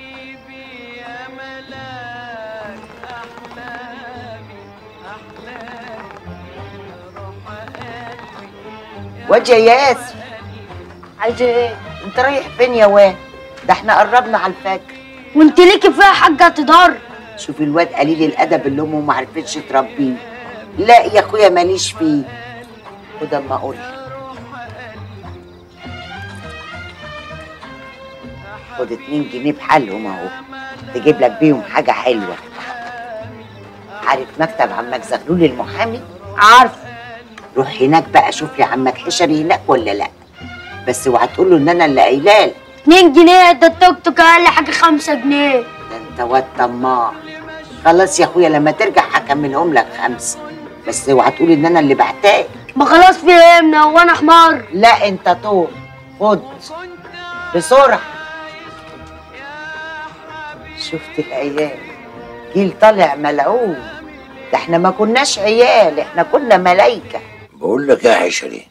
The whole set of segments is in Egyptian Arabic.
واد يا ياسر عايز ايه انت رايح فين يا واد ده احنا قربنا على الفجر وانت ليكي فيها حاجه تضر شوف الواد قليل الادب اللي امه ما عرفتش تربيه لا يا اخويا ماليش فيه خد اما اقول خد اتنين جنيه بحالهم اهو تجيب لك بيهم حاجه حلوه عارف مكتب عمك زغلول المحامي عارف روح هناك بقى شوف لي عمك حشري هناك ولا لا بس اوعى تقول له ان انا اللي قايله لك. 2 جنيه ده التوك توك اقل حاجه 5 جنيه ده انت واد طماع خلاص يا اخويا لما ترجع هكملهم لك خمسه بس اوعى تقول ان انا اللي بعتاك ما خلاص فهمنا وانا حمار لا انت طول خد بسرعه شفت العيال جيل طالع ملعون ده احنا ما كناش عيال احنا كنا ملايكه بقول لك يا حشري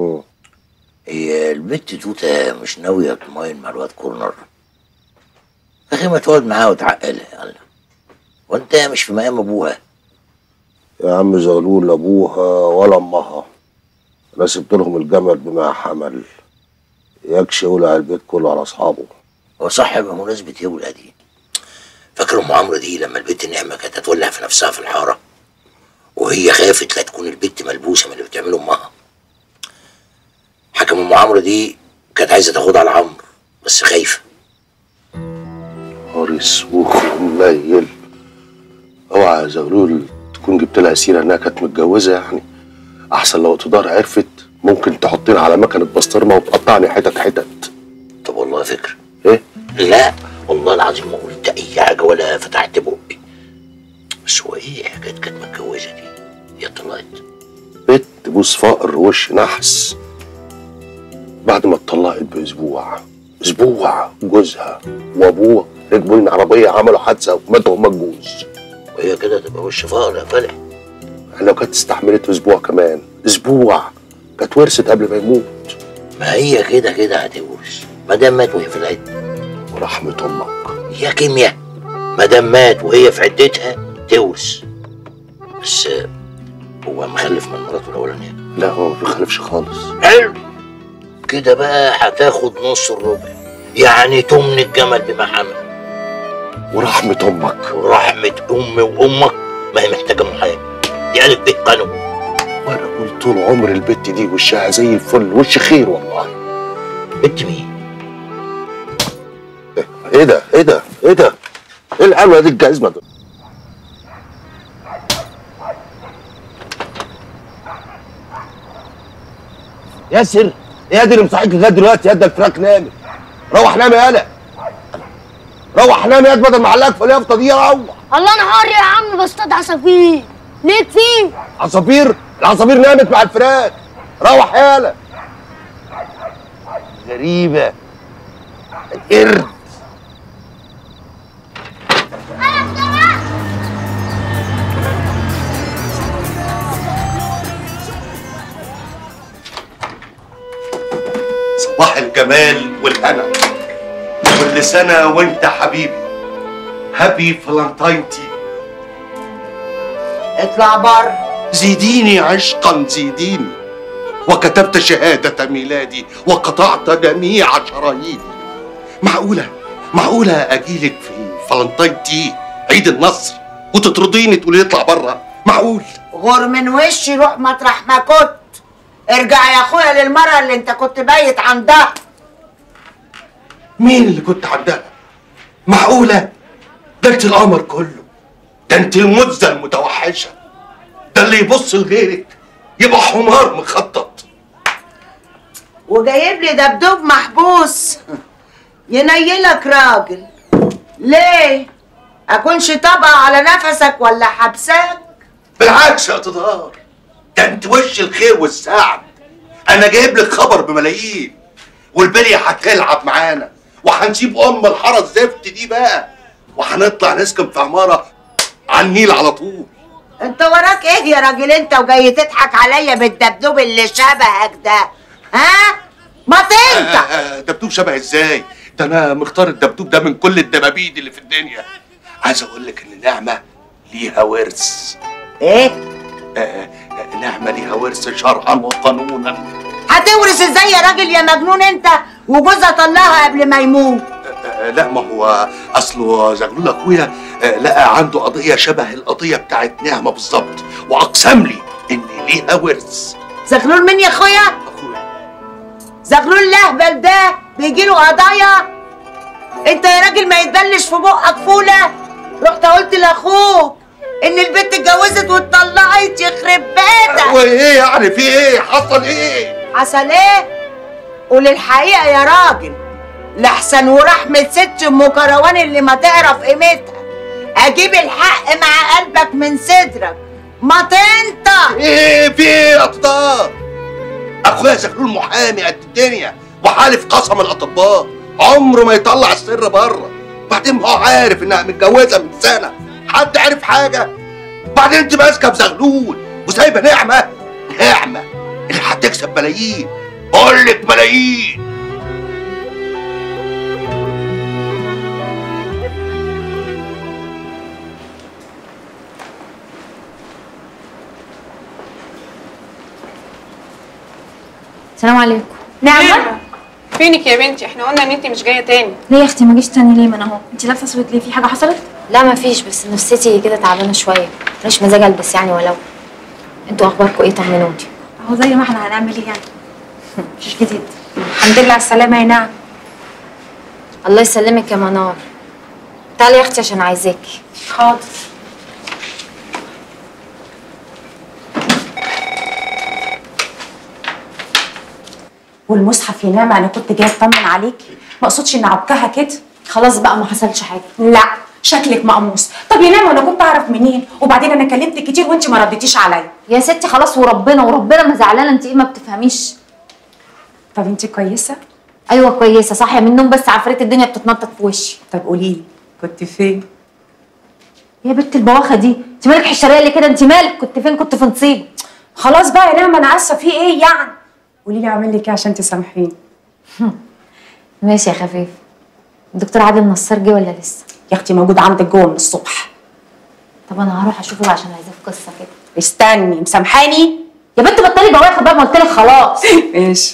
هي البت توته مش ناويه تماين مع الواد كورنر يا اخي ما تقعد معاها وتعقلها يلا وانت مش في مقام ابوها يا عم زغلول ابوها ولا امها انا سبت لهم الجمل بما حمل يكشي يولع البيت كله على اصحابه هو صح بمناسبه ايه ولادي فاكر ام عمرو دي لما البت نعمه كانت هتولع في نفسها في الحاره وهي خافت لا تكون البت ملبوسه من اللي بتعمله امها حكم ام عمرو دي كانت عايزه تاخدها على عمرو بس خايفه نهار اسوخ ومنيل اوعى يا زغلول تكون جبت لها سيره انها كانت متجوزه يعني احسن لو تدار عرفت ممكن تحطني على مكنه بسطرمه وتقطعني حتت حتت طب والله فكره ايه لا والله العظيم ما قلت اي حاجه ولا فتحت بقي بس هو ايه حكايه كانت متجوزه دي هي طلعت بنت بوس فقر وش نحس بعد ما اتطلقت باسبوع اسبوع جوزها وابوها ركبوا لنا عربيه عملوا حادثه وماتوا هما الجوز وهي كده تبقى وش فقر يا فلح يعني لو كانت استحملت اسبوع كمان اسبوع كانت ورثت قبل ما يموت ما هي كده كده هتورث ما دام مات وهي في العده ورحمه امك يا كيمياء ما دام مات وهي في عدتها تورث بس آه، هو مخلف من مراته الاولانيه لا هو ما بيخالفش خالص حلو كده بقى هتاخد نص الربع يعني تمن الجمل بما حمل ورحمه امك ورحمة أمي وأمك ما هي محتاجة محامي دي ألف ب قانون وانا قلت طول عمر البت دي وشها زي الفل وش خير والله بنت مين؟ ايه ده ايه ده ايه ده ايه الحلوه دي الجزمه ده ياسر ايه دي اللي مصحيك لغايه دلوقتي يا ده الفراخ نامت روح نام يا قلق روح نام يا بدل ما علقك في اليافطه دي روح الله انا حر يا عم بصطاد عصافير ليك فيه عصافير العصافير نامت مع الفراخ روح يا قلق غريبه القرد صباح الجمال والهنا كل سنة وانت حبيبي هابي فالنتاينتي اطلع بره زيديني عشقا زيديني وكتبت شهادة ميلادي وقطعت جميع شراييني معقولة معقولة أجيلك في الفالنتاينتي عيد النصر وتطرديني تقولي لي اطلع بره معقول غور من وشي روح مطرح ما كنت ارجع يا اخويا للمرة اللي انت كنت بايت عندها مين اللي كنت عندها معقولة ده انت القمر كله ده انت المزة المتوحشة ده اللي يبص لغيرك يبقى حمار مخطط وجايب لي دبدوب محبوس ينيلك راجل ليه اكونش طبقة على نفسك ولا حبسك بالعكس يا تدار ده انت وش الخير والسعد انا جايب لك خبر بملايين والبلية هتلعب معانا وهنسيب ام الحاره الزفت دي بقى وهنطلع نسكن في عماره على النيل على طول انت وراك ايه يا راجل انت وجاي تضحك عليا بالدبدوب اللي شبهك ده ها ما آه، تنطق آه، دبدوب شبه ازاي ده انا مختار الدبدوب ده من كل الدبابيد اللي في الدنيا عايز اقول لك ان نعمه ليها ورث ايه آه، آه، نعمه ليها ورث شرعا وقانونا هتورث ازاي يا راجل يا مجنون انت وجوزها طلقها قبل ما يموت آه، لا ما هو اصله زغلول اخويا آه، لقى عنده قضيه شبه القضيه بتاعت نعمه بالظبط واقسم لي ان ليها ورث زغلول مين يا اخويا اخويا زغلول الاهبل ده بيجيله قضايا انت يا راجل ما يتبلش في بقك فوله رحت قلت لاخوك ان البنت اتجوزت واتطلقت يخرب بيتك وايه يعني في ايه حصل ايه حصل ايه قول الحقيقه يا راجل لحسن ورحمه ست ام كروان اللي ما تعرف قيمتها اجيب الحق مع قلبك من صدرك ما تنطق ايه في ايه يا اطفال اخويا زغلول محامي قد الدنيا وحالف قسم الاطباء عمره ما يطلع السر بره بعدين ما هو عارف انها متجوزه من سنه حد عارف حاجه بعدين انت ماسكه بزغلول وسايبه نعمه نعمه اللي هتكسب ملايين بقول لك ملايين السلام عليكم نعمة فينك يا بنتي احنا قلنا ان انت مش جايه تاني ليه يا اختي ما جيش تاني ليه ما انا اهو انت لابسه اسود ليه في حاجه حصلت لا ما فيش بس نفسيتي كده تعبانه شويه مش مزاج البس يعني ولو انتوا اخباركم ايه طمنوني اهو زي ما احنا هنعمل ايه يعني مش جديد الحمد لله على السلامه يا نعم الله يسلمك يا منار تعالي يا اختي عشان عايزاكي حاضر والمصحف يا نعمة أنا كنت جاية أطمن عليكي ما أقصدش إن عكها كده خلاص بقى ما حصلش حاجه لا شكلك مقموص طب يا نعمة أنا كنت أعرف منين وبعدين أنا كلمتك كتير وأنت ما رديتيش عليا يا ستي خلاص وربنا وربنا ما زعلانه انت ايه ما بتفهميش طب أنت كويسة ايوه كويسه صاحيه من النوم بس عفريت الدنيا بتتنطط في وشي طب قولي لي كنت فين يا بنت البواخه دي انت مالك حشريه ليه كده انت مالك كنت فين كنت في نصيب خلاص بقى يا نعمة أنا آسفة في إيه يعني قولي لي أعمل لك إيه عشان تسامحيني ماشي يا خفيف الدكتور عادل نصار جه ولا لسه يا أختي موجود عندك جوه من الصبح طب انا هروح اشوفه بقى عشان عايزاه في قصه كده استني مسامحاني يا بنت بطلي بواخه بقى ما قلت لك خلاص ماشي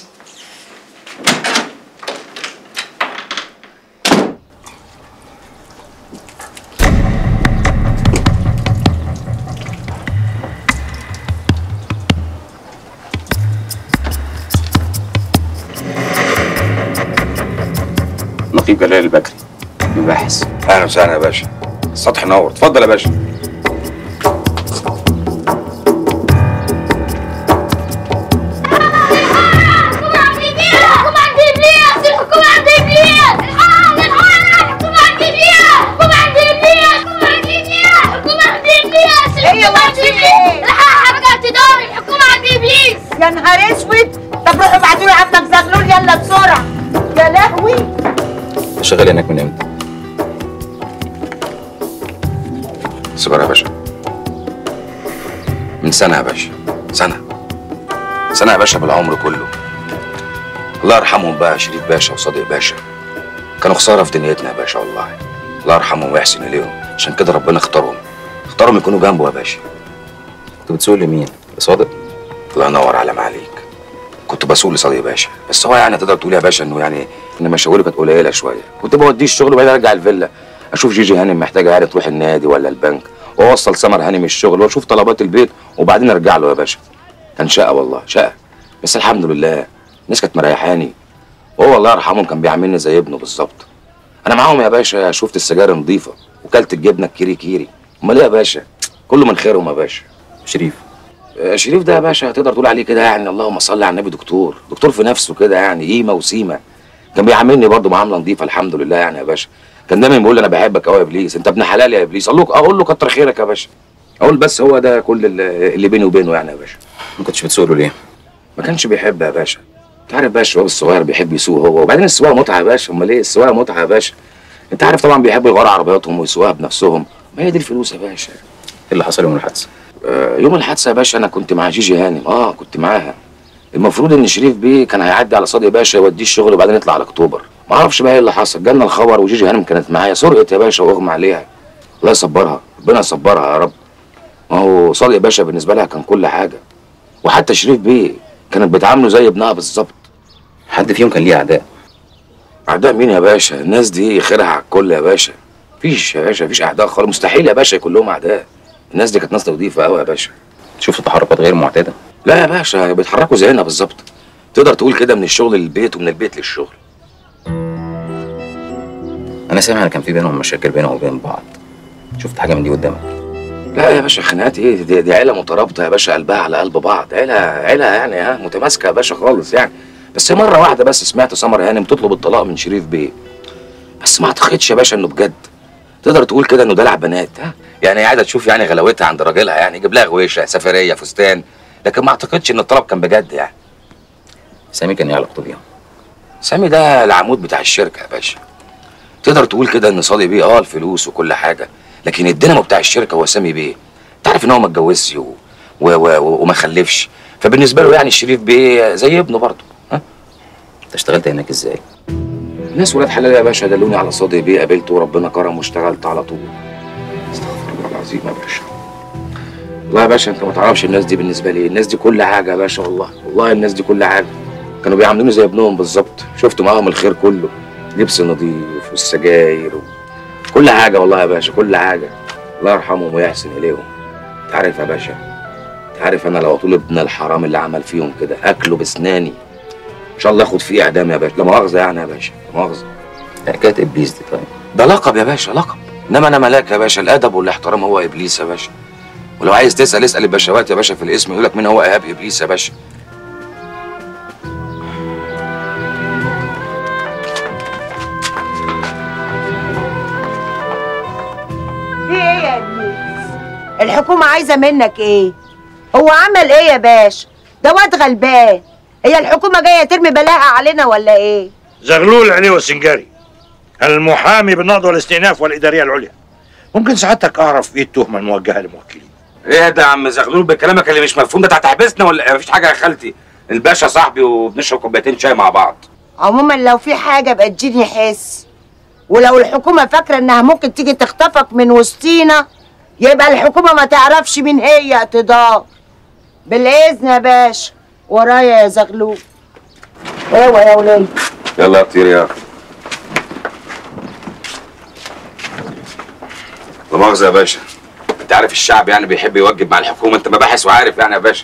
نقيب جلال البكري مباحث اهلا وسهلا يا باشا السطح نور اتفضل يا باشا الحكومة عند إبليس الحكومة عند إبليس الحكومة عند إبليس الحق الحق الحكومة عند إبليس الحكومة عند إبليس الحكومة عند إبليس الحكومة عند إبليس إيه الحكومة عند في إبليس إيه؟ الحق رجعت داري الحكومة عند إبليس يا نهار اسود طب روحوا ابعتوا لي عمك زغلول يلا بسرعه يا لهوي شغال هناك من امتى؟ سيجاره يا باشا من سنة يا باشا سنة سنة يا باشا بالعمر كله الله يرحمهم بقى شريف باشا وصادق باشا كانوا خسارة في دنيتنا يا باشا والله الله يرحمهم ويحسن إليهم عشان كده ربنا اختارهم اختارهم يكونوا جنبه يا باشا كنت بتسوق لمين؟ لصادق؟ الله ينور على ما عليك كنت بسوق لصديق باشا بس هو يعني تقدر تقول يا باشا انه يعني ان مشاويره كانت قليله شويه كنت بوديه الشغل وبعدين ارجع الفيلا اشوف جيجي هانم محتاجه يعني تروح النادي ولا البنك واوصل سمر هانم الشغل واشوف طلبات البيت وبعدين ارجع له يا باشا كان شقه والله شقه بس الحمد لله الناس كانت مريحاني وهو الله يرحمهم كان بيعاملني زي ابنه بالظبط انا معاهم يا باشا شفت السجاير نظيفه وكلت الجبنه الكيري كيري امال ايه يا باشا كله من خيرهم يا باشا شريف آه، شريف ده يا باشا تقدر تقول عليه كده يعني اللهم صل على النبي دكتور دكتور في نفسه كده يعني قيمه وسيمه كان بيعاملني برضه معامله نظيفه الحمد لله يعني يا باشا كان دايما بيقول لي انا بحبك قوي يا ابليس انت ابن حلال يا ابليس اقول له اقول له كتر خيرك يا باشا اقول بس هو ده كل اللي اللي بيني وبينه يعني يا باشا ما كنتش بتسوق له ليه ما كانش بيحب يا باشا انت عارف بقى الشباب الصغير بيحب يسوق هو وبعدين السواقه متعه يا باشا امال ايه السواقه متعه يا باشا انت عارف طبعا بيحبوا يغيروا عربياتهم ويسوقوها بنفسهم ما هي دي الفلوس يا باشا ايه اللي حصل يوم الحادثه آه يوم الحادثه يا باشا انا كنت مع جيجي هانم اه كنت معاها المفروض ان شريف بيه كان هيعدي على صادق باشا يوديه الشغل وبعدين يطلع على اكتوبر ما اعرفش بقى ايه اللي حصل جالنا الخبر وجيجي هانم كانت معايا سرقت يا باشا واغمى عليها الله يصبرها ربنا يصبرها يا رب ما هو صادق باشا بالنسبه لها كان كل حاجه وحتى شريف بيه كانت بتعامله زي ابنها بالظبط حد فيهم كان ليه اعداء اعداء مين يا باشا الناس دي خيرها على الكل يا باشا مفيش يا باشا مفيش اعداء خالص مستحيل يا باشا يكون لهم اعداء الناس دي كانت ناس نظيفه قوي يا باشا شفت تحركات غير معتاده لا يا باشا بيتحركوا زينا بالظبط تقدر تقول كده من الشغل للبيت ومن البيت للشغل انا سامع ان كان في بينهم مشاكل بينهم وبين بعض شفت حاجه من دي قدامك لا يا باشا خناقات ايه دي, دي عيله مترابطه يا باشا قلبها على قلب بعض عيله عيله يعني ها متماسكه يا باشا خالص يعني بس مره واحده بس سمعت سمر هانم تطلب الطلاق من شريف بيه بس ما اعتقدش يا باشا انه بجد تقدر تقول كده انه دلع بنات ها يعني قاعده تشوف يعني غلاوتها عند راجلها يعني يجيب لها غويشه سفريه فستان لكن ما اعتقدش ان الطلب كان بجد يعني سامي كان ايه علاقته بيهم سامي ده العمود بتاع الشركه يا باشا تقدر تقول كده ان صادق بيه اه الفلوس وكل حاجه لكن الدينامو بتاع الشركه هو سامي بيه انت عارف ان هو ما اتجوزش و... و... و... وما خلفش فبالنسبه له يعني الشريف بيه زي ابنه برضه ها انت اشتغلت هناك ازاي ناس ولاد حلال يا باشا دلوني على صادق بيه قابلته وربنا كرم واشتغلت على طول استغفر الله العظيم يا باشا والله يا باشا انت ما تعرفش الناس دي بالنسبه لي الناس دي كل حاجه يا باشا والله والله الناس دي كل حاجه كانوا بيعاملوني زي ابنهم بالظبط شفت معاهم الخير كله لبس نظيف والسجاير و... كل حاجه والله يا باشا كل حاجه الله يرحمهم ويحسن اليهم انت عارف يا باشا انت عارف انا لو اطول ابن الحرام اللي عمل فيهم كده اكله بسناني ان شاء الله اخد فيه اعدام يا باشا لا مؤاخذه يعني يا باشا لا مؤاخذه حكايه ابليس دي طيب ده لقب يا باشا لقب انما انا ملاك يا باشا الادب والاحترام هو ابليس يا باشا ولو عايز تسال اسال البشوات يا باشا في الاسم يقول لك مين هو ايهاب ابليس يا باشا في ايه يا ابليس الحكومة عايزة منك ايه هو عمل ايه يا باشا ده واد غلبان هي الحكومة جاية ترمي بلاها علينا ولا ايه زغلول علي وسنجاري المحامي بالنهضة والاستئناف والإدارية العليا ممكن سعادتك أعرف إيه التهمة الموجهة لموكلين ايه ده يا عم زغلول بكلامك اللي مش مفهوم ده انت هتحبسنا ولا مفيش حاجه يا خالتي الباشا صاحبي وبنشرب كوبايتين شاي مع بعض عموما لو في حاجة بقى تجيني حس ولو الحكومة فاكرة انها ممكن تيجي تخطفك من وسطينا يبقى الحكومة ما تعرفش مين هي يا تدار بالإذن يا باشا ورايا يا زغلول ايوه يا وليد يلا طير يا لا مؤاخذة يا باشا انت عارف الشعب يعني بيحب يوجب مع الحكومة انت مباحث وعارف يعني يا باشا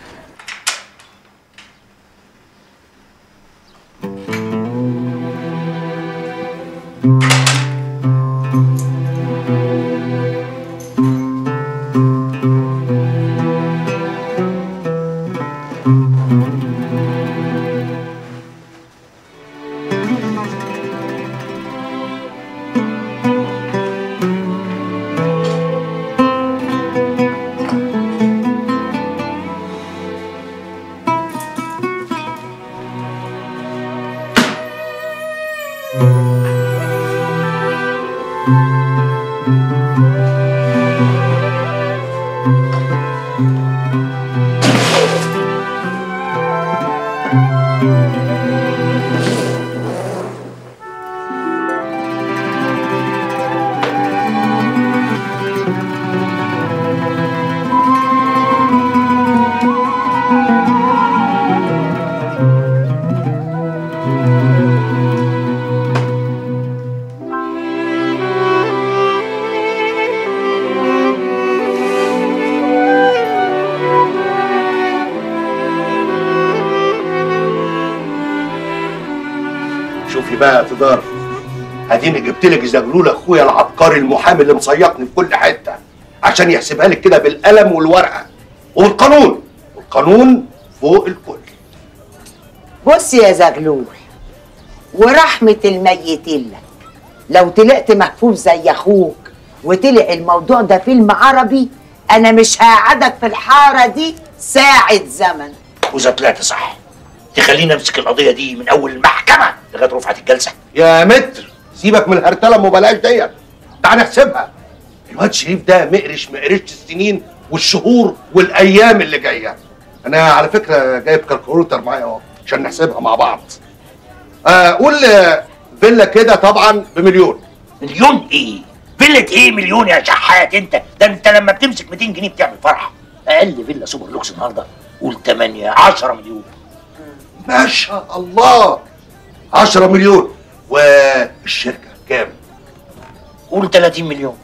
شوفي بقى يا تدار اديني جبت لك زغلول اخويا العبقري المحامي اللي مصيطني في كل حته عشان يحسبها لك كده بالقلم والورقه وبالقانون والقانون فوق الكل بص يا زغلول ورحمة الميت لك لو طلعت مكفوف زي اخوك وطلع الموضوع ده فيلم عربي انا مش هقعدك في الحارة دي ساعة زمن وإذا طلعت صح تخليني أمسك القضية دي من أول المحكمة لغاية رفعة الجلسة يا متر سيبك من الهرتله ام بلاش ديت تعال نحسبها الواد شريف ده مقرش مقرش السنين والشهور والايام اللي جايه انا على فكره جايب كالكوليتر معايا اهو عشان نحسبها مع بعض آه قول آه، فيلا كده طبعا بمليون مليون ايه؟ فيلة ايه مليون يا شحات انت؟ ده انت لما بتمسك 200 جنيه بتعمل فرحه اقل فيلا سوبر لوكس النهارده قول 8 10 مليون ما شاء الله 10 مليون والشركه كام؟ قول 30 مليون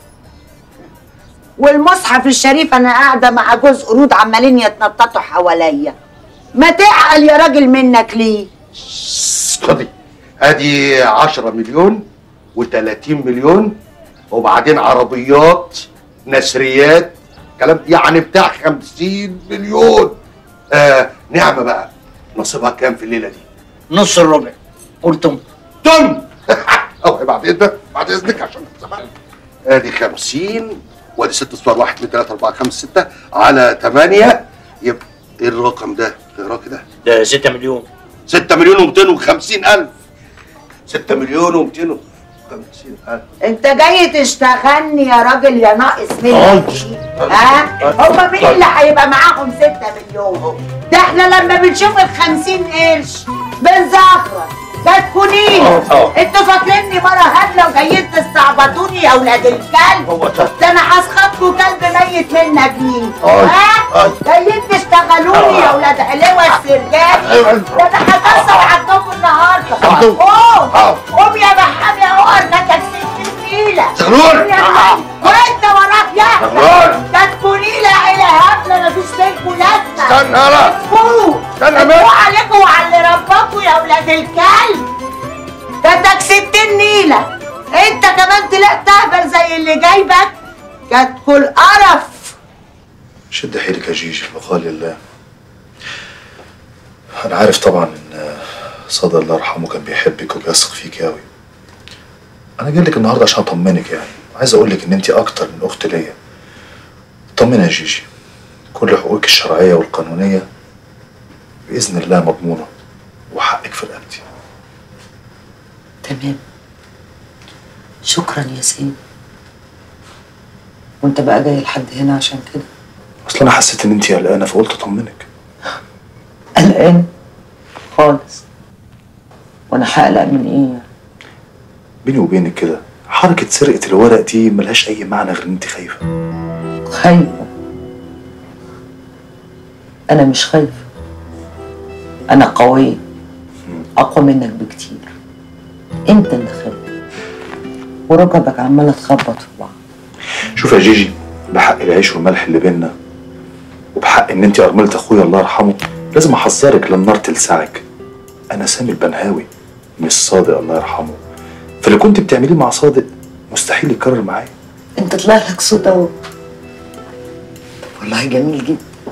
والمصحف الشريف انا قاعده مع جوز قرود عمالين يتنططوا حواليا ما تعقل يا راجل منك ليه خدي ادي 10 مليون و30 مليون وبعدين عربيات نسريات كلام يعني بتاع 50 مليون آه نعمه بقى نصيبها كام في الليله دي؟ نص الربع قول تم تم اوعي بعد اذنك بعد اذنك عشان زمان ادي 50 وادي ست صور 1 2 3 4 5 6 على 8 يبقى ايه الرقم ده؟ اقراه كده ده 6 مليون 6 مليون و250 الف 6 مليون و250 الف انت جاي تشتغلني يا راجل يا ناقص منك ها هما مين اللي هيبقى معاهم 6 مليون ده احنا لما بنشوف ال 50 قرش بنزخرف كتكونين اه. انتوا فاكريني مره هبله وجايين تستعبطوني يا اولاد الكلب ده انا هسخطكوا كلب ميت منك مين اه. ها اه. جايين تشتغلوني يا اولاد علوة السرجاني ده انا هكسر عندكم النهارده عندكم. قوم اه. قوم يا محام يا عقر ده تكسير النيله زغلول. قوم يا محام. وانت وراك يا زغلول. كتكوا نيله عيله هبله مفيش منكوا لازمه استنى يلا. فوق استنى يا فوق مات. عليكم وعلى اللي رباكوا يا اولاد الكلب ده تكسبت النيله انت كمان طلعت تهبل زي اللي جايبك كتكوا القرف شد حيلك يا جيجي بقال الله انا عارف طبعا ان صدى الله يرحمه كان بيحبك وبيثق فيك قوي انا جاي لك النهارده عشان اطمنك يعني عايز اقول لك ان انت اكتر من اخت ليا طمني يا جيجي كل حقوقك الشرعيه والقانونيه باذن الله مضمونه وحقك في رقبتي تمام شكرا يا سيدي وانت بقى جاي لحد هنا عشان كده اصل انا حسيت ان انت قلقانه فقلت اطمنك قلقان خالص وانا هقلق من ايه بيني وبينك كده حركه سرقه الورق دي ملهاش اي معنى غير ان انت خايفه خايفة أنا مش خايفة أنا قوية أقوى منك بكتير أنت اللي خايف وركبك عمالة تخبط في بعض شوف يا جيجي بحق العيش والملح اللي بينا وبحق ان انت ارمله اخويا الله يرحمه لازم احذرك للنار تلسعك انا سامي البنهاوي مش صادق الله يرحمه فاللي كنت بتعمليه مع صادق مستحيل يكرر معايا أنت طلع لك صوت أهو طب والله جميل جدا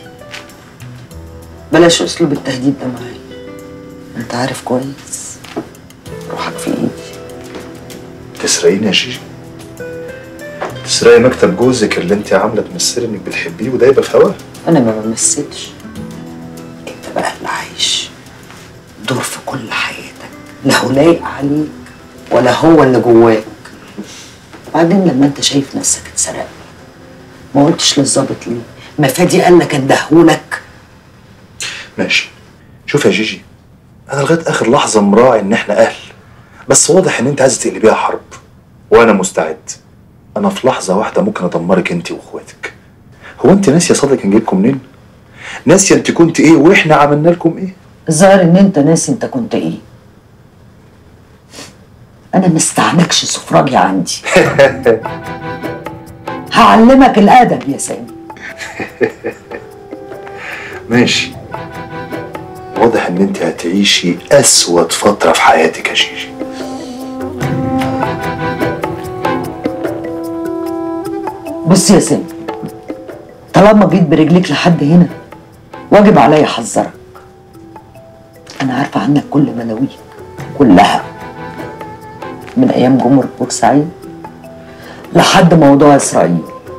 بلاش أسلوب التهديد ده معايا أنت عارف كويس روحك في إيدي تسرقيني يا جيجي تسرقي مكتب جوزك اللي انت عامله تمثلي انك بتحبيه وده يبقى في هواه أنا ما بمثلش أنت بقى اللي عايش دور في كل حياتك لا هو لايق عليك ولا هو اللي جواك بعدين لما انت شايف نفسك اتسرقت ما قلتش للظابط ليه ما فادي قال لك اندهولك ماشي شوف يا جيجي انا لغايه اخر لحظه مراعي ان احنا اهل بس واضح ان انت عايزه تقلبيها حرب وانا مستعد انا في لحظه واحده ممكن ادمرك انت واخواتك هو انت ناسيه صادق كان جايبكم منين ناسيه انت كنت ايه واحنا عملنا لكم ايه الظاهر ان انت ناسي انت كنت ايه انا مستعنكش سفراجي عندي هعلمك الادب يا سامي ماشي واضح ان انت هتعيشي اسود فتره في حياتك يا جيجي بص يا سامي طالما جيت برجليك لحد هنا واجب عليا احذرك انا عارفه عنك كل ملاويك كلها من ايام جمهورية بورسعيد لحد موضوع اسرائيل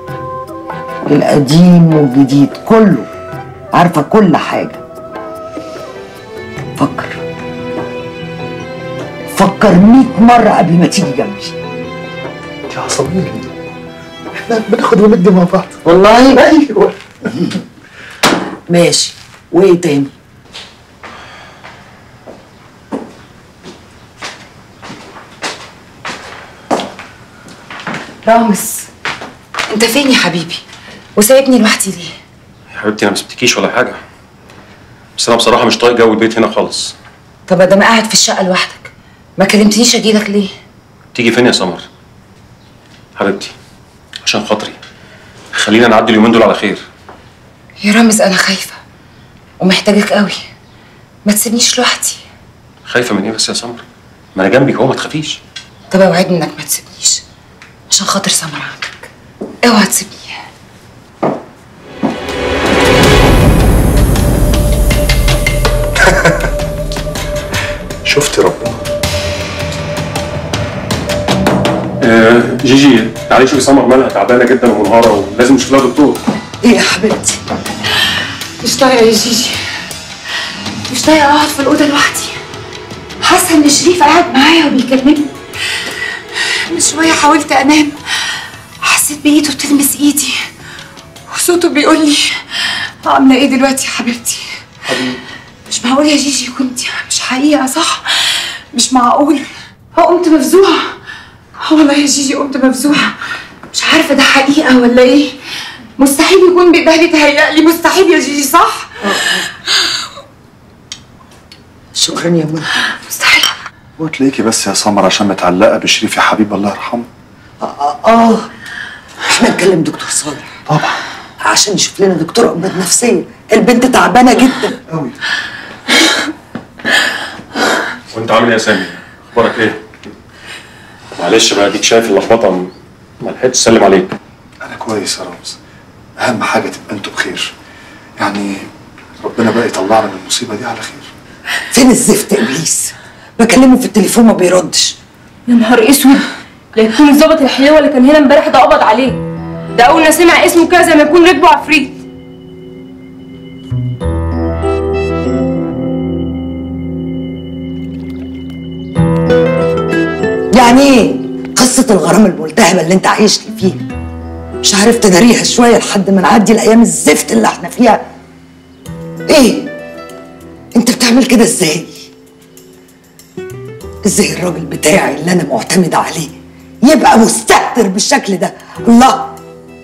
القديم والجديد كله عارفه كل حاجه فكر فكر مئة مرة قبل ما تيجي جنبي انت عصبيه ليه؟ احنا بناخد وندي مع بعض والله ايوه ماشي وايه تاني رامز انت فين يا حبيبي وسايبني لوحدي ليه يا حبيبتي انا ما سبتكيش ولا حاجه بس انا بصراحه مش طايق جو البيت هنا خالص طب ادام قاعد في الشقه لوحدك ما كلمتنيش اجيلك ليه تيجي فين يا سمر حبيبتي عشان خاطري خلينا نعدي اليومين دول على خير يا رامز انا خايفه ومحتاجك قوي ما تسيبنيش لوحدي خايفه من ايه بس يا سمر ما انا جنبك اهو ما تخافيش طب اوعدني انك ما تسيبنيش عشان خاطر سمر عندك اوعى تسيبني شفت ربنا آه جيجي تعالي شوفي سمر مالها تعبانه جدا ومنهاره ولازم نشوف لها دكتور ايه يا حبيبتي مش طايقه يا جيجي مش طايقه اقعد في الاوضه لوحدي حاسه ان شريف قاعد معايا وبيكلمني من شويه حاولت انام حسيت بايده بتلمس ايدي وصوته بيقول لي عامله ايه دلوقتي يا حبيبتي مش معقول يا جيجي كنت مش حقيقه صح مش معقول اه قمت مفزوعه اه والله يا جيجي قمت مفزوعه مش عارفه ده حقيقه ولا ايه مستحيل يكون بيتهيألي تهيألي مستحيل يا جيجي صح شكرا يا منى مستحيل وتلاقيكي بس يا سمر عشان متعلقه بشريف يا حبيب الله يرحمه اه اه احنا نكلم دكتور صالح طبعا عشان يشوف لنا دكتور امراض نفسيه البنت تعبانه جدا قوي وانت عامل ايه يا سامي اخبارك ايه معلش بقى ديك شايف اللخبطه م- ما لحقتش اسلم عليك انا كويس يا رامز اهم حاجه تبقى انتوا بخير يعني ربنا بقى يطلعنا من المصيبه دي على خير فين الزفت ابليس بكلمه في التليفون ما بيردش يا نهار اسود لا يكون الظابط الحلوه اللي كان هنا امبارح ده قبض عليه ده اول ما سمع اسمه كده زي ما يكون ركبه عفريت يعني ايه قصه الغرام الملتهبه اللي انت عايش لي فيها مش عارف تداريها شويه لحد ما نعدي الايام الزفت اللي احنا فيها ايه انت بتعمل كده ازاي ازاي الراجل بتاعي اللي انا معتمد عليه يبقى مستهتر بالشكل ده الله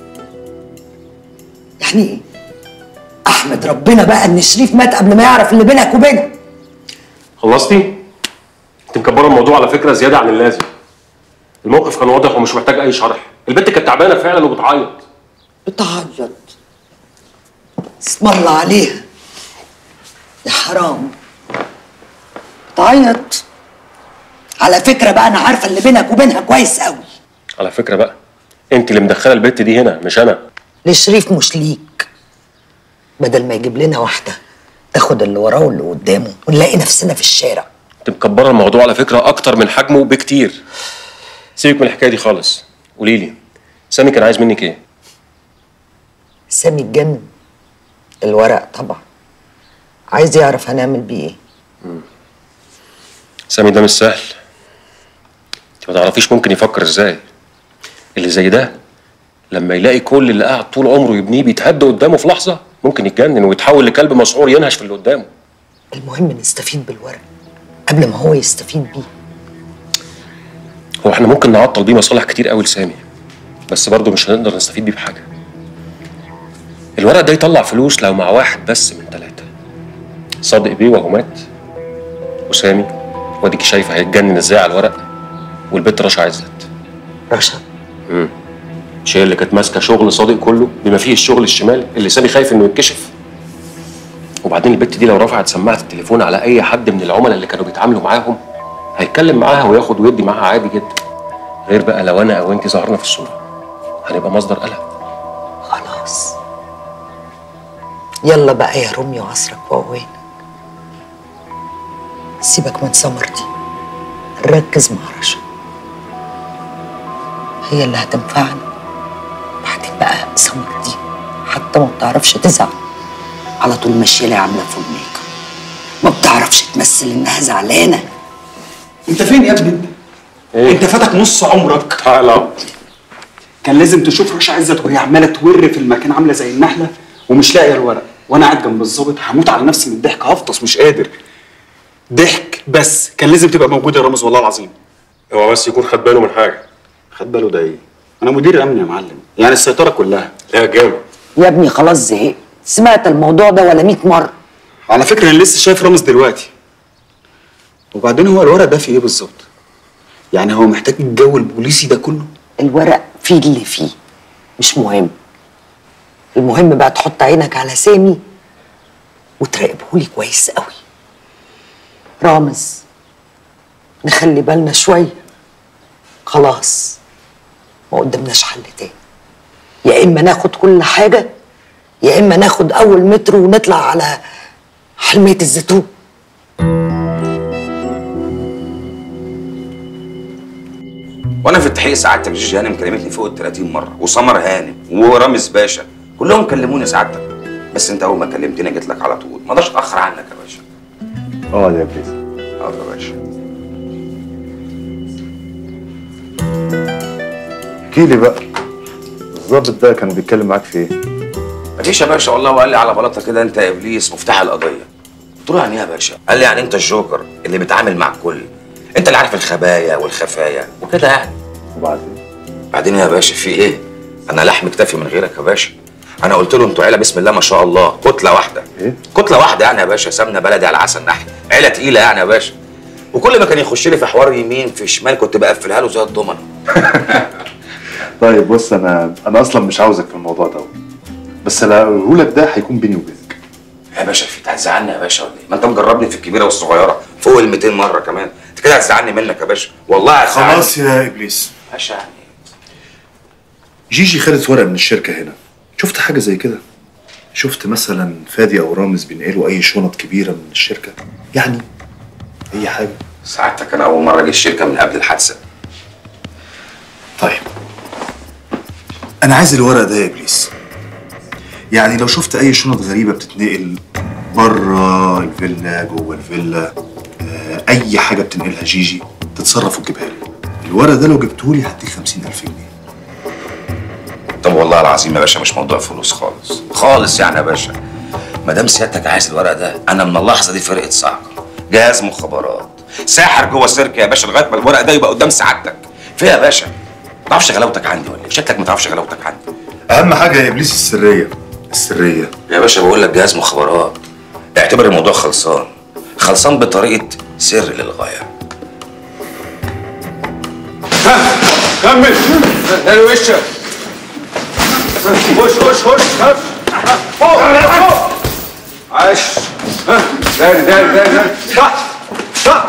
يعني ايه احمد ربنا بقى ان شريف مات قبل ما يعرف اللي بينك وبينه خلصتي انت مكبره الموضوع على فكره زياده عن اللازم الموقف كان واضح ومش محتاج اي شرح البنت كانت تعبانه فعلا وبتعيط بتعيط اسم الله عليها يا حرام بتعيط على فكرة بقى أنا عارفة اللي بينك وبينها كويس قوي على فكره بقى انت اللي مدخله البنت دي هنا مش انا لشريف مش ليك بدل ما يجيب لنا واحدة تاخد اللي وراه واللي قدامه ونلاقي نفسنا في الشارع انت مكبره الموضوع على فكره اكتر من حجمه بكتير سيبك من الحكايه دي خالص قولي لي سامي كان عايز منك ايه سامي اتجنن الورق طبعا عايز يعرف هنعمل بيه ايه سامي ده مش سهل انت ما تعرفيش ممكن يفكر ازاي اللي زي ده لما يلاقي كل اللي قاعد طول عمره يبنيه بيتهد قدامه في لحظه ممكن يتجنن ويتحول لكلب مسعور ينهش في اللي قدامه المهم نستفيد بالورق قبل ما هو يستفيد بيه هو احنا ممكن نعطل بيه مصالح كتير قوي لسامي بس برضه مش هنقدر نستفيد بيه بحاجه الورق ده يطلع فلوس لو مع واحد بس من ثلاثه صادق بيه وهو مات وسامي واديك شايفه هيتجنن ازاي على الورق والبت رشا عزت رشا امم مش هي اللي كانت ماسكه شغل صادق كله بما فيه الشغل الشمال اللي سامي خايف انه يتكشف وبعدين البت دي لو رفعت سماعه التليفون على اي حد من العملاء اللي كانوا بيتعاملوا معاهم هيتكلم معاها وياخد ويدي معاها عادي جدا غير بقى لو انا او انت ظهرنا في الصوره هنبقى مصدر قلق خلاص يلا بقى يا روميو عصرك وقوانك سيبك من سمر دي ركز مع رشا هي اللي هتنفعنا بعدين بقى سمر دي حتى ما بتعرفش تزعل على طول ماشيه لي عامله فول ميك اب ما بتعرفش تمثل انها زعلانه انت فين يا ابني؟ إيه؟ انت فاتك نص عمرك تعالى كان لازم تشوف رشا عزت وهي عماله تور في المكان عامله زي النحله ومش لاقيه الورق وانا قاعد جنب الظابط هموت على نفسي من الضحك هفطس مش قادر ضحك بس كان لازم تبقى موجود يا رامز والله العظيم هو بس يكون خد باله من حاجه خد باله ده ايه؟ انا مدير امن يا معلم يعني السيطره كلها يا جامد يا ابني خلاص زهقت سمعت الموضوع ده ولا 100 مره على فكره انا لسه شايف رامز دلوقتي وبعدين هو الورق ده فيه ايه بالظبط يعني هو محتاج الجو البوليسي ده كله الورق فيه اللي فيه مش مهم المهم بقى تحط عينك على سامي وتراقبهولي كويس قوي رامز نخلي بالنا شويه خلاص ما قدامناش حل تاني يا اما ناخد كل حاجه يا اما ناخد اول مترو ونطلع على حلميه الزيتون وانا في التحقيق سعادتك جيجي هانم كلمتني فوق ال 30 مره وسمر هانم ورامز باشا كلهم كلموني سعادتك بس انت اول ما كلمتني جيت لك على طول ما اقدرش اتاخر عنك يا باشا اقعد يا ابليس اه يا باشا احكي لي بقى الظابط ده كان بيتكلم معاك في ايه؟ مفيش يا باشا والله وقال لي على بلاطه كده انت يا ابليس مفتاح القضيه قلت له يعني ايه يا باشا قال لي يعني انت الجوكر اللي بيتعامل مع الكل انت اللي عارف الخبايا والخفايا وكده يعني وبعدين بعدين يا باشا في ايه انا لحم اكتفي من غيرك يا باشا انا قلت له انتوا عيله بسم الله ما شاء الله كتله واحده ايه كتله واحده يعني يا باشا سمنه بلدي على عسل نحل عيله تقيله يعني يا باشا وكل ما كان يخش لي في حوار يمين في شمال كنت بقفلها له زي الضمنه طيب بص انا انا اصلا مش عاوزك في الموضوع ده بس اللي هقوله لك ده هيكون بيني وبينك يا باشا في هتزعلني يا باشا ولا ايه؟ ما انت مجربني في الكبيره والصغيره فوق ال 200 مره كمان انت كده هتزعلني منك يا باشا والله هتزعلني خلاص يا ابليس باشا يعني جيجي خدت ورقه من الشركه هنا شفت حاجه زي كده شفت مثلا فادي او رامز بينقلوا اي شنط كبيره من الشركه يعني اي حاجه سعادتك انا اول مره اجي الشركه من قبل الحادثه طيب انا عايز الورق ده يا ابليس يعني لو شفت اي شنط غريبه بتتنقل بره الفيلا جوه الفيلا آه، اي حاجه بتنقلها جيجي تتصرف وتجيبها لي الورق ده لو جبتهولي هديك 50000 جنيه طب والله العظيم يا باشا مش موضوع فلوس خالص خالص يعني يا باشا ما دام سيادتك عايز الورق ده انا من اللحظه دي فرقه صعقه جهاز مخابرات ساحر جوه سيرك يا باشا لغايه ما الورق ده يبقى قدام سعادتك فيها يا باشا ما تعرفش غلاوتك عندي ولا إيه؟ شكلك ما تعرفش غلاوتك عندي اهم حاجه يا ابليس السريه السريه يا باشا بقول لك جهاز مخابرات اعتبر الموضوع خلصان خلصان بطريقه سر للغايه كمل تاني وشك خش خش خش خش فوق فوق عاش ها داري داري داري داري تحت تحت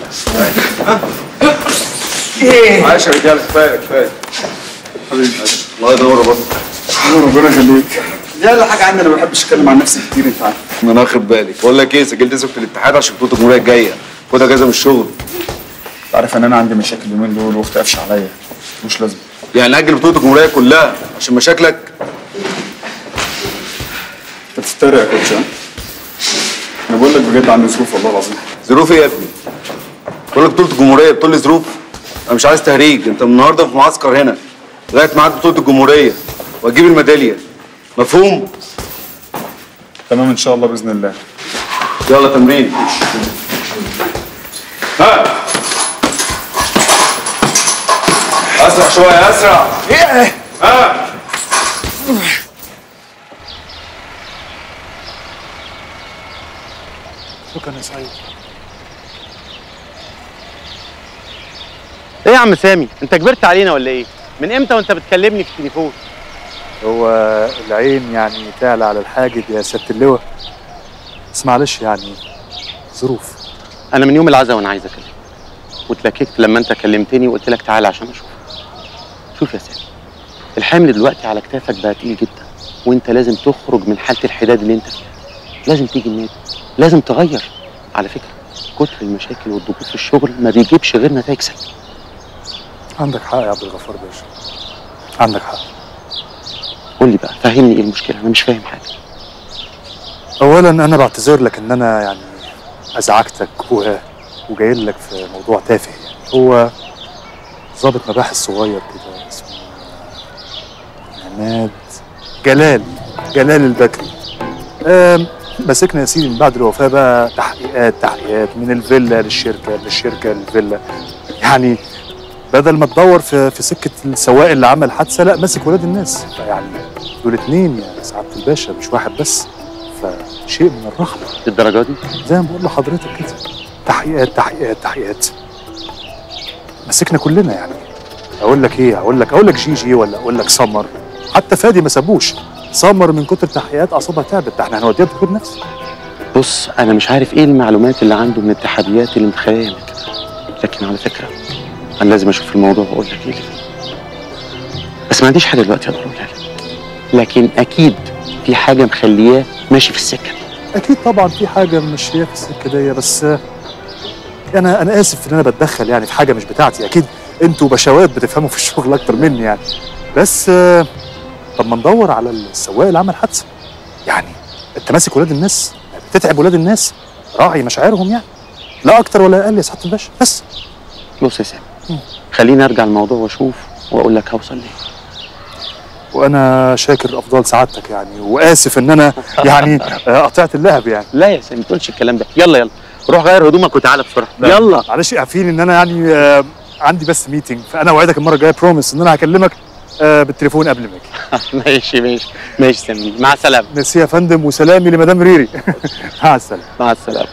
عاش يا رجاله كفايه كفايه حبيبي الله يدور بطنك ربنا يخليك دي اقل حاجه عندي انا ما بحبش اتكلم عن نفسي كتير انت عارف انا واخد بالي بقول لك ايه سجلت اسمك في الاتحاد عشان بطوله الجمهوريه الجايه خد اجازه من الشغل انت عارف ان انا عندي مشاكل اليومين دول واختي قافشه عليا مش لازم يعني نأجل بطوله الجمهوريه كلها عشان مشاكلك انت بتستريق يا كوتش ها؟ انا بقول لك بجد عندي ظروف والله العظيم ظروف ايه يا ابني؟ بقول لك بطوله الجمهوريه بتقول لي ظروف انا مش عايز تهريج انت من النهارده في معسكر هنا لغايه ميعاد بطوله الجمهوريه وهتجيب الميداليه مفهوم؟ تمام ان شاء الله باذن الله يلا تمرين ها اسرع شويه اسرع ها شكرا يا سعيد ايه يا عم سامي انت كبرت علينا ولا ايه من امتى وانت بتكلمني في التليفون هو العين يعني تعلى على الحاجب يا سيادة اللواء بس معلش يعني ظروف انا من يوم العزا وانا عايز اكلمك واتلككت لما انت كلمتني وقلت لك تعالى عشان اشوفك شوف يا سامي الحمل دلوقتي على كتافك بقى تقيل جدا وانت لازم تخرج من حاله الحداد اللي انت فيها لازم تيجي النادي لازم تغير على فكره كتر المشاكل والضغوط في الشغل ما بيجيبش غير نتائج سلبيه عندك حق يا عبد الغفار باشا عندك حق قول لي بقى فهمني ايه المشكله انا مش فاهم حاجه اولا انا بعتذر لك ان انا يعني ازعجتك و... وجاي لك في موضوع تافه يعني هو ضابط مباحث صغير كده اسمه عماد جلال جلال البكري آم، مسكنا يا سيدي من بعد الوفاه بقى تحقيقات تحقيقات من الفيلا للشركه للشركه للفيلا يعني بدل ما تدور في في سكه السواق اللي عمل حادثه لا ماسك ولاد الناس فيعني دول اتنين يا سعاده الباشا مش واحد بس فشيء من الرحمه للدرجه دي زي ما بقول لحضرتك كده تحقيقات تحقيقات تحقيقات مسكنا كلنا يعني اقول لك ايه اقول لك اقول لك جيجي ولا اقول لك سمر حتى فادي ما سابوش سمر من كتر تحقيقات اعصابها تعبت ده احنا هنوديها دكتور نفسي بص انا مش عارف ايه المعلومات اللي عنده من التحديات اللي متخيلها كده لكن على فكره انا لازم اشوف الموضوع واقول لك ايه اللي فيه بس ما عنديش حاجه دلوقتي اقدر اقولها لك لكن اكيد في حاجه مخلياه ماشي في السكه اكيد طبعا في حاجه ماشيه في السكه دي بس آه، انا انا اسف ان انا بتدخل يعني في حاجه مش بتاعتي اكيد انتوا بشوات بتفهموا في الشغل اكتر مني يعني بس آه، طب ما ندور على السواق اللي عمل حادثه يعني انت ماسك ولاد الناس بتتعب ولاد الناس راعي مشاعرهم يعني لا اكتر ولا اقل يا سعاده الباشا بس بص يا سامي خليني ارجع الموضوع واشوف واقول لك هوصل ليه وانا شاكر افضال سعادتك يعني واسف ان انا يعني آه، قطعت اللهب يعني لا يا سامي ما تقولش الكلام ده يلا يلا روح غير هدومك وتعالى بسرعه يلا معلش عارفين ان انا يعني آه، عندي بس ميتنج فانا اوعدك المره الجايه بروميس ان انا هكلمك آه، بالتليفون قبل ما اجي ماشي ماشي ماشي سامي مع السلامه ميرسي يا فندم وسلامي لمدام ريري مع السلامه مع السلامه